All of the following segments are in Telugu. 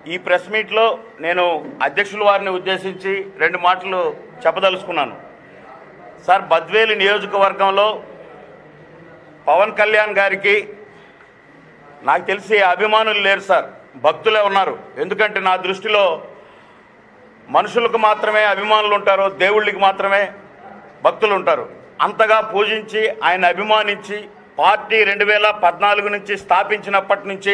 ఈ ప్రెస్ మీట్లో నేను అధ్యక్షుల వారిని ఉద్దేశించి రెండు మాటలు చెప్పదలుచుకున్నాను సార్ బద్వేలు నియోజకవర్గంలో పవన్ కళ్యాణ్ గారికి నాకు తెలిసి అభిమానులు లేరు సార్ భక్తులే ఉన్నారు ఎందుకంటే నా దృష్టిలో మనుషులకు మాత్రమే అభిమానులు ఉంటారు దేవుళ్ళకి మాత్రమే భక్తులు ఉంటారు అంతగా పూజించి ఆయన అభిమానించి పార్టీ రెండు వేల పద్నాలుగు నుంచి స్థాపించినప్పటి నుంచి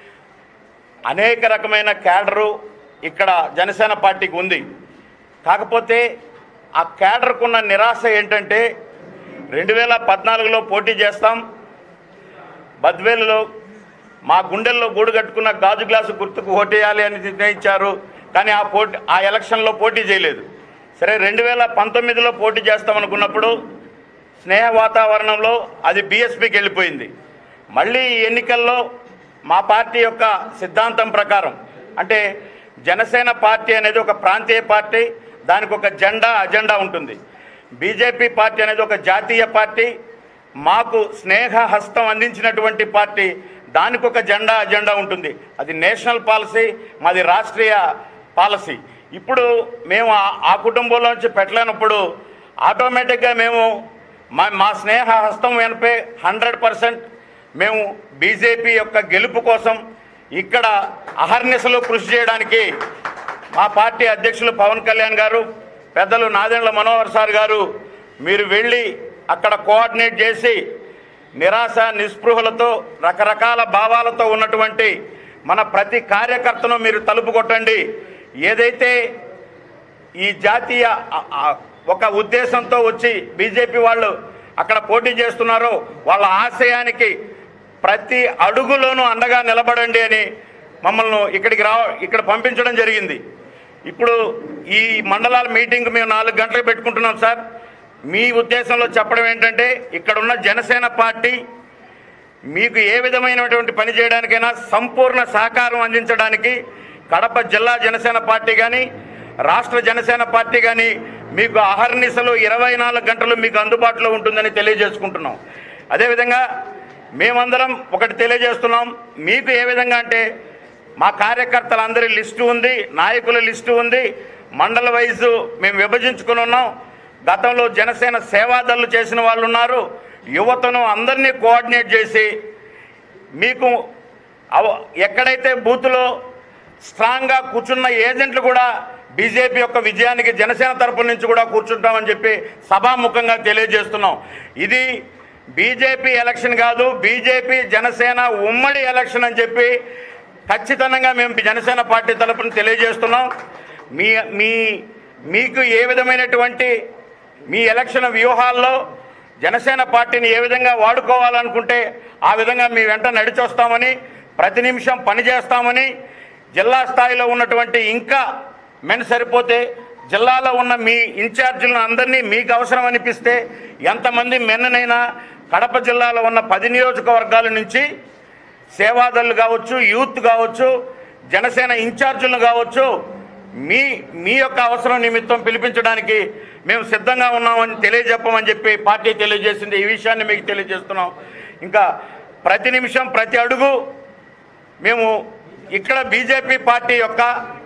అనేక రకమైన క్యాడరు ఇక్కడ జనసేన పార్టీకి ఉంది కాకపోతే ఆ క్యాడర్కున్న నిరాశ ఏంటంటే రెండు వేల పద్నాలుగులో పోటీ చేస్తాం బద్వేలులో మా గుండెల్లో గూడు కట్టుకున్న గాజు గ్లాసు గుర్తుకు ఓటేయాలి అని నిర్ణయించారు కానీ ఆ పోటీ ఆ ఎలక్షన్లో పోటీ చేయలేదు సరే రెండు వేల పంతొమ్మిదిలో పోటీ చేస్తామనుకున్నప్పుడు స్నేహ వాతావరణంలో అది బీఎస్పీకి వెళ్ళిపోయింది మళ్ళీ ఈ ఎన్నికల్లో మా పార్టీ యొక్క సిద్ధాంతం ప్రకారం అంటే జనసేన పార్టీ అనేది ఒక ప్రాంతీయ పార్టీ దానికి ఒక జెండా అజెండా ఉంటుంది బీజేపీ పార్టీ అనేది ఒక జాతీయ పార్టీ మాకు స్నేహ హస్తం అందించినటువంటి పార్టీ దానికి ఒక జెండా అజెండా ఉంటుంది అది నేషనల్ పాలసీ మాది రాష్ట్రీయ పాలసీ ఇప్పుడు మేము ఆ- ఆ కుటుంబంలోంచి పెట్టలేనప్పుడు ఆటోమేటిక్గా మేము మా మా స్నేహ హస్తం వెనపే హండ్రెడ్ పర్సెంట్ మేము బీజేపీ యొక్క గెలుపు కోసం ఇక్కడ అహర్నిశలు కృషి చేయడానికి మా పార్టీ అధ్యక్షులు పవన్ కళ్యాణ్ గారు పెద్దలు నాదెండ్ల మనోహర్ సార్ గారు మీరు వెళ్ళి అక్కడ కోఆర్డినేట్ చేసి నిరాశ నిస్పృహలతో రకరకాల భావాలతో ఉన్నటువంటి మన ప్రతి కార్యకర్తను మీరు తలుపు కొట్టండి ఏదైతే ఈ జాతీయ ఆ- ఆ ఒక ఉద్దేశంతో వచ్చి బీజేపీ వాళ్ళు అక్కడ పోటీ చేస్తున్నారో వాళ్ళ ఆశయానికి ప్రతి అడుగులోనూ అండగా నిలబడండి అని మమ్మల్ని ఇక్కడికి రా ఇక్కడ పంపించడం జరిగింది ఇప్పుడు ఈ మండలాల మీటింగ్ మేము నాలుగు గంటలకు పెట్టుకుంటున్నాం సార్ మీ ఉద్దేశంలో చెప్పడం ఏంటంటే ఇక్కడున్న జనసేన పార్టీ మీకు ఏ విధమైనటువంటి పని చేయడానికైనా సంపూర్ణ సహకారం అందించడానికి కడప జిల్లా జనసేన పార్టీ కానీ రాష్ట్ర జనసేన పార్టీ కానీ మీకు అహర్నిశలు ఇరవై నాలుగు గంటలు మీకు అందుబాటులో ఉంటుందని తెలియజేసుకుంటున్నాం అదేవిధంగా మేమందరం ఒకటి తెలియజేస్తున్నాం మీకు ఏ విధంగా అంటే మా కార్యకర్తలందరి లిస్టు ఉంది నాయకుల లిస్టు ఉంది మండల వైజు మేము విభజించుకుని ఉన్నాం గతంలో జనసేన సేవాదళ్ళు చేసిన వాళ్ళు ఉన్నారు యువతను అందరినీ కోఆర్డినేట్ చేసి మీకు అవ- ఎక్కడైతే బూత్లో స్ట్రాంగ్గా కూర్చున్న ఏజెంట్లు కూడా బీజేపీ యొక్క విజయానికి జనసేన తరపు నుంచి కూడా కూర్చుంటామని చెప్పి సభాముఖంగా తెలియజేస్తున్నాం ఇది బీజేపీ ఎలక్షన్ కాదు బీజేపీ జనసేన ఉమ్మడి ఎలక్షన్ అని చెప్పి ఖచ్చితంగా మేము జనసేన పార్టీ తరపున తెలియజేస్తున్నాం మీ మీ మీకు ఏ విధమైనటువంటి మీ ఎలక్షన్ వ్యూహాల్లో జనసేన పార్టీని ఏ విధంగా వాడుకోవాలనుకుంటే ఆ విధంగా మీ వెంట నడిచొస్తామని ప్రతి నిమిషం పనిచేస్తామని జిల్లా స్థాయిలో ఉన్నటువంటి ఇంకా మెన్ సరిపోతే జిల్లాలో ఉన్న మీ ఇన్ఛార్జీలను అందరినీ మీకు అవసరం అనిపిస్తే ఎంతమంది మెన్ననైనా కడప జిల్లాలో ఉన్న పది నియోజకవర్గాల నుంచి సేవాదళ్ళు కావచ్చు యూత్ కావచ్చు జనసేన ఇన్ఛార్జీలు కావచ్చు మీ మీ యొక్క అవసరం నిమిత్తం పిలిపించడానికి మేము సిద్ధంగా ఉన్నామని తెలియజెప్పమని చెప్పి పార్టీ తెలియజేసింది ఈ విషయాన్ని మీకు తెలియజేస్తున్నాం ఇంకా ప్రతి నిమిషం ప్రతి అడుగు మేము ఇక్కడ బీజేపీ పార్టీ యొక్క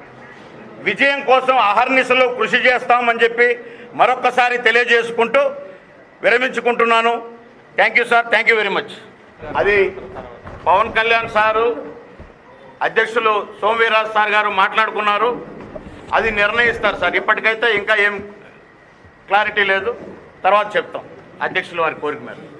విజయం కోసం అహర్నిశలు కృషి చేస్తామని చెప్పి మరొక్కసారి తెలియజేసుకుంటూ విరమించుకుంటున్నాను thank you sir thank you very much అది పవన్ కళ్యాణ్ సారు అధ్యక్షులు సోమవీరాజ్ సార్ గారు మాట్లాడుకున్నారు అది నిర్ణయిస్తారు సార్ ఇప్పటికైతే ఇంకా ఏం క్లారిటీ లేదు తర్వాత చెప్తాం అధ్యక్షుల వారి కోరిక మేరకు